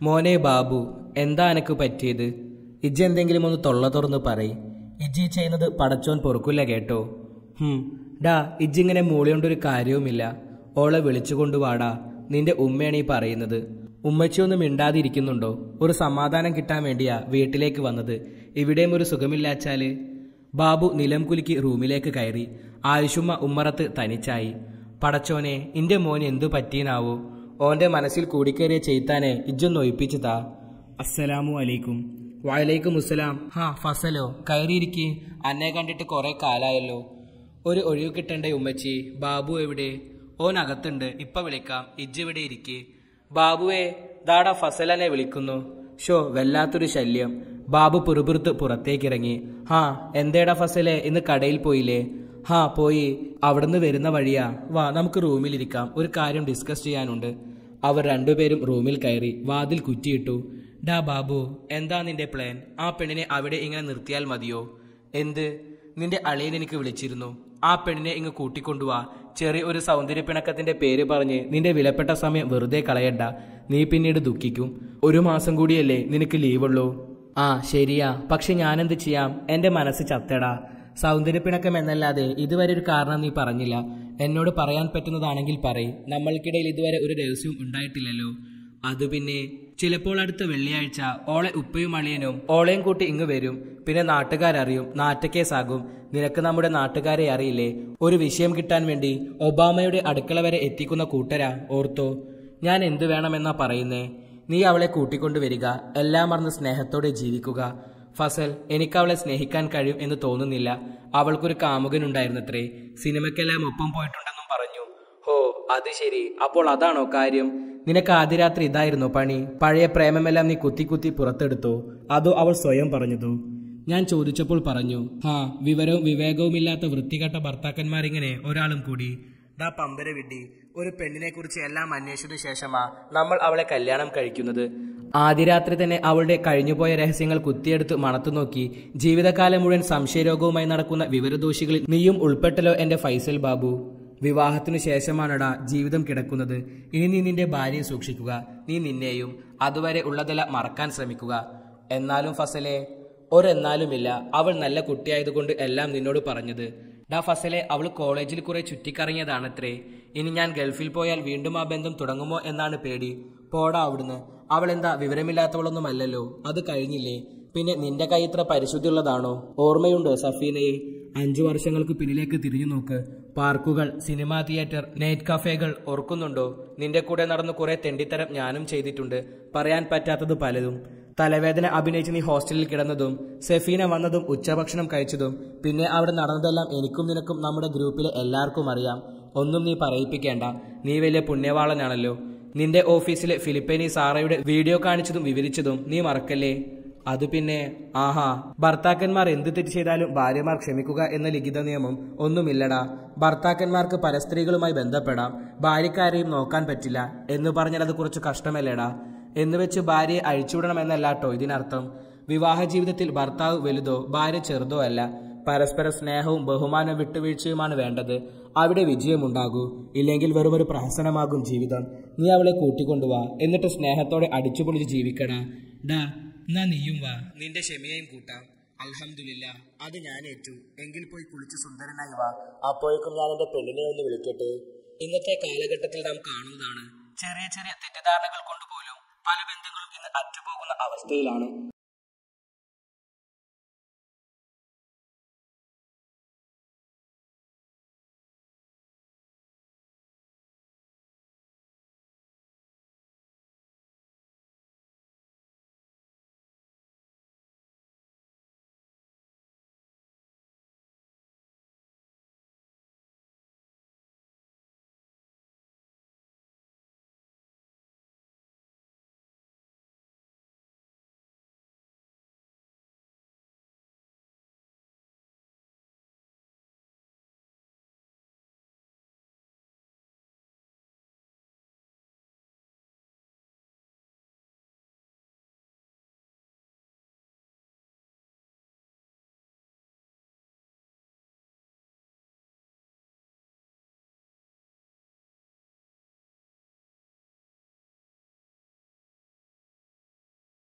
മോനെ ബാബു എന്താ എനക്ക് പറ്റിയത് ഇജ്ജ് എന്തെങ്കിലും ഒന്ന് തൊള്ള തുറന്ന് പറയ് ഇജ്ജി ചെയ്യുന്നത് പടച്ചോൻ പൊറുക്കില്ല കേട്ടോ ഹും ഡാ ഇജ്ജിങ്ങനെ മൂളിയോണ്ടൊരു കാര്യവുമില്ല ഓളെ വിളിച്ചുകൊണ്ട് വാടാ നിന്റെ ഉമ്മയാണ് ഈ പറയുന്നത് ഉമ്മച്ചിയൊന്നും മിണ്ടാതിരിക്കുന്നുണ്ടോ ഒരു സമാധാനം കിട്ടാൻ വേണ്ടിയാ വീട്ടിലേക്ക് വന്നത് ഇവിടെയും ഒരു സുഖമില്ലാച്ചാല് ബാബു നിലം കുലുക്കി റൂമിലേക്ക് കയറി ആയുഷുമ്മ ഉമ്മറത്ത് തനിച്ചായി പടച്ചോനെ ഇന്റെ മോന് എന്തു പറ്റീനാവോ ഓന്റെ മനസ്സിൽ കൂടിക്കേറിയ ചെയ്ത്താനെ ഇജ്ജൊന്ന് ഒഴിപ്പിച്ചു താ അസ്സലാമു അലൈക്കും വലൈക്കും അസ്സലാം ഹാ ഫസലോ കയറിയിരിക്കെ അന്നെ കണ്ടിട്ട് കുറെ കാലായല്ലോ ഒരു ഒഴിവ് കിട്ടണ്ടേ ഉമ്മച്ചി ബാബു എവിടെ ഓൻ അകത്തുണ്ട് ഇപ്പൊ വിളിക്കാം ഇജ്ജ് ഇവിടെ ഇരിക്കെ ബാബുവേ ദാടാ ഫസലനെ വിളിക്കുന്നു ഷോ വല്ലാത്തൊരു ശല്യം ബാബു പുറപുറത്ത് പുറത്തേക്കിറങ്ങി ഹാ എന്തേടാ ഫസലെ ഇന്ന് കടയിൽ പോയില്ലേ ഹാ പോയി അവിടുന്ന് വരുന്ന വഴിയാ വാ നമുക്ക് റൂമിലിരിക്കാം ഒരു കാര്യം ഡിസ്കസ് ചെയ്യാനുണ്ട് അവർ രണ്ടുപേരും റൂമിൽ കയറി വാതിൽ കുറ്റിയിട്ടു ഡാ ബാബു എന്താ നിന്റെ പ്ലാൻ ആ പെണ്ണിനെ അവിടെ ഇങ്ങനെ നിർത്തിയാൽ മതിയോ എന്ത് നിന്റെ അളിയൻ എനിക്ക് വിളിച്ചിരുന്നു ആ പെണ്ണിനെ ഇങ്ങ് കൂട്ടിക്കൊണ്ടുവാ ചെറിയ ഒരു സൗന്ദര്യ പിണക്കത്തിന്റെ പേര് പറഞ്ഞ് നിന്റെ വിലപ്പെട്ട സമയം വെറുതെ കളയണ്ട നീ പിന്നീട് ദുഃഖിക്കും ഒരു മാസം കൂടിയല്ലേ നിനക്ക് ലീവുള്ളൂ ആ ശരിയാ പക്ഷെ ഞാനെന്ത് ചെയ്യാം എന്റെ മനസ്സ് ചത്തടാ സൗന്ദര്യപ്പിണക്കം എന്നല്ലാതെ ഇതുവരെ ഒരു കാരണം നീ പറഞ്ഞില്ല എന്നോട് പറയാൻ പറ്റുന്നതാണെങ്കിൽ പറയ് നമ്മൾക്കിടയിൽ ഇതുവരെ ഒരു രഹസ്യവും ഉണ്ടായിട്ടില്ലല്ലോ അത് പിന്നെ ചിലപ്പോൾ അടുത്ത വെള്ളിയാഴ്ച ഓളെ ഉപ്പയും അളിയനും ഓളെയും കൂട്ടി ഇങ്ങ് വരും പിന്നെ നാട്ടുകാരറിയും നാട്ടുകേസാകും നിനക്ക് നമ്മുടെ നാട്ടുകാരെ അറിയില്ലേ ഒരു വിഷയം കിട്ടാൻ വേണ്ടി ഒബാമയുടെ അടുക്കള വരെ എത്തിക്കുന്ന കൂട്ടരാ ഓർത്തോ ഞാൻ എന്തു വേണമെന്നാ പറയുന്നേ നീ അവളെ കൂട്ടിക്കൊണ്ടുവരിക എല്ലാം മറന്ന് സ്നേഹത്തോടെ ജീവിക്കുക ഫസൽ എനിക്ക് അവളെ സ്നേഹിക്കാൻ കഴിയും എന്ന് തോന്നുന്നില്ല അവൾക്കൊരു കാമുകനുണ്ടായിരുന്നത്രേ സിനിമയ്ക്കെല്ലാം ഒപ്പം പോയിട്ടുണ്ടെന്നും പറഞ്ഞു ഹോ അത് ശരി അപ്പോൾ അതാണോ കാര്യം നിനക്ക് ആദ്യ രാത്രി ഇതായിരുന്നോ പണി പഴയ പ്രേമമെല്ലാം നീ കുത്തി കുത്തി പുറത്തെടുത്തോ അതോ അവൾ സ്വയം പറഞ്ഞതോ ഞാൻ ചോദിച്ചപ്പോൾ പറഞ്ഞു ഹാ വിവരവും വിവേകവുമില്ലാത്ത വൃത്തികെട്ട ഭർത്താക്കന്മാരിങ്ങനെ ഒരാളും കൂടി ഡാ പമ്പര വിഡ്ഡി ഒരു പെണ്ണിനെ കുറിച്ച് എല്ലാം അന്വേഷിച്ച ശേഷമാ നമ്മൾ അവളെ കല്യാണം കഴിക്കുന്നത് ആദ്യ രാത്രി തന്നെ അവളുടെ കഴിഞ്ഞുപോയ രഹസ്യങ്ങൾ കുത്തിയെടുത്ത് മണത്തു നോക്കി ജീവിതകാലം മുഴുവൻ സംശയരോഗവുമായി നടക്കുന്ന വിവരദോഷികളിൽ നീയും ഉൾപ്പെട്ടല്ലോ എന്റെ ഫൈസൽ ബാബു വിവാഹത്തിനു ശേഷമാണടാ ജീവിതം കിടക്കുന്നത് ഇനി നീ നിന്റെ ഭാര്യയെ സൂക്ഷിക്കുക നീ നിന്നെയും അതുവരെ ഉള്ളതെല്ലാം മറക്കാൻ ശ്രമിക്കുക എന്നാലും ഫസലെ ഒരെന്നാലുമില്ല അവൾ നല്ല കുട്ടിയായതുകൊണ്ട് എല്ലാം നിന്നോട് പറഞ്ഞത് ഡാ ഫസലെ അവൾ കോളേജിൽ കുറെ ചുറ്റിക്കറങ്ങിയതാണത്രേ ഇനി ഞാൻ ഗൾഫിൽ പോയാൽ വീണ്ടും ആ ബന്ധം തുടങ്ങുമോ എന്നാണ് പേടി പോടാ അവിടുന്ന് അവൾ എന്താ വിവരമില്ലാത്തവളൊന്നും അല്ലല്ലോ അത് കഴിഞ്ഞില്ലേ പിന്നെ നിന്റെ കൈ ഇത്ര പരിശുദ്ധിയുള്ളതാണോ ഓർമ്മയുണ്ടോ സഫീനയെ അഞ്ചു വർഷങ്ങൾക്ക് പിന്നിലേക്ക് തിരിഞ്ഞു നോക്ക് പാർക്കുകൾ സിനിമാ തിയേറ്റർ നൈറ്റ് കഫേകൾ ഓർക്കുന്നുണ്ടോ നിന്റെ കൂടെ നടന്ന് കുറെ തെണ്ടിത്തരം ഞാനും ചെയ്തിട്ടുണ്ട് പറയാൻ പറ്റാത്തത് പലതും തലവേദന അഭിനയിച്ച് നീ ഹോസ്റ്റലിൽ കിടന്നതും സെഫീന വന്നതും ഉച്ചഭക്ഷണം കഴിച്ചതും പിന്നെ അവിടെ നടന്നതെല്ലാം എനിക്കും നിനക്കും നമ്മുടെ ഗ്രൂപ്പിലെ എല്ലാവർക്കും അറിയാം ഒന്നും നീ പറയിപ്പിക്കേണ്ട നീ വലിയ പുണ്യവാളനാണല്ലോ നിന്റെ ഓഫീസിലെ ഫിലിപ്പൈനി സാറയുടെ വീഡിയോ കാണിച്ചതും വിവരിച്ചതും നീ മറക്കല്ലേ അത് പിന്നെ ആഹാ ഭർത്താക്കന്മാർ എന്ത് തെറ്റ് ചെയ്താലും ഭാര്യമാർ ക്ഷമിക്കുക എന്ന ലിഖിത നിയമം ഒന്നുമില്ലടാ ഭർത്താക്കന്മാർക്ക് പരസ്ത്രീകളുമായി ബന്ധപ്പെടാം ഭാര്യക്കാരെയും നോക്കാൻ പറ്റില്ല എന്ന് പറഞ്ഞാൽ അത് കുറച്ച് കഷ്ടമല്ലേടാ എന്ന് വെച്ച് ഭാര്യയെ അഴിച്ചുവിടണമെന്നല്ലാട്ടോ ഇതിനർത്ഥം വിവാഹ ജീവിതത്തിൽ ഭർത്താവ് വലുതോ ഭാര്യ ചെറുതോ അല്ല പരസ്പര സ്നേഹവും ബഹുമാനവും വിട്ടുവീഴ്ചയുമാണ് വേണ്ടത് അവിടെ വിജയമുണ്ടാകൂ ഇല്ലെങ്കിൽ വെറുമൊരു പ്രഹസനമാകും ജീവിതം നീ അവളെ കൂട്ടിക്കൊണ്ടുവാ എന്നിട്ട് സ്നേഹത്തോടെ അടിച്ചുപൊളിച്ച് ജീവിക്കടാ ഡാ എന്നാ നീയും വാ നിന്റെ ക്ഷമയെയും കൂട്ടാം അൽഹംദുലില്ല അത് ഞാൻ ഏറ്റു എങ്കിൽ പോയി കുളിച്ച് സുന്ദരനായി വാ അപ്പോഴേക്കും ഞാൻ എന്റെ പെണ്ണിനെ ഒന്ന് വിളിക്കട്ടെ ഇന്നത്തെ കാലഘട്ടത്തിൽ നാം കാണുന്നതാണ് ചെറിയ ചെറിയ തെറ്റിദ്ധാരണകൾ കൊണ്ടുപോലും പല ബന്ധങ്ങളും ഇന്ന് അറ്റുപോകുന്ന അവസ്ഥയിലാണ്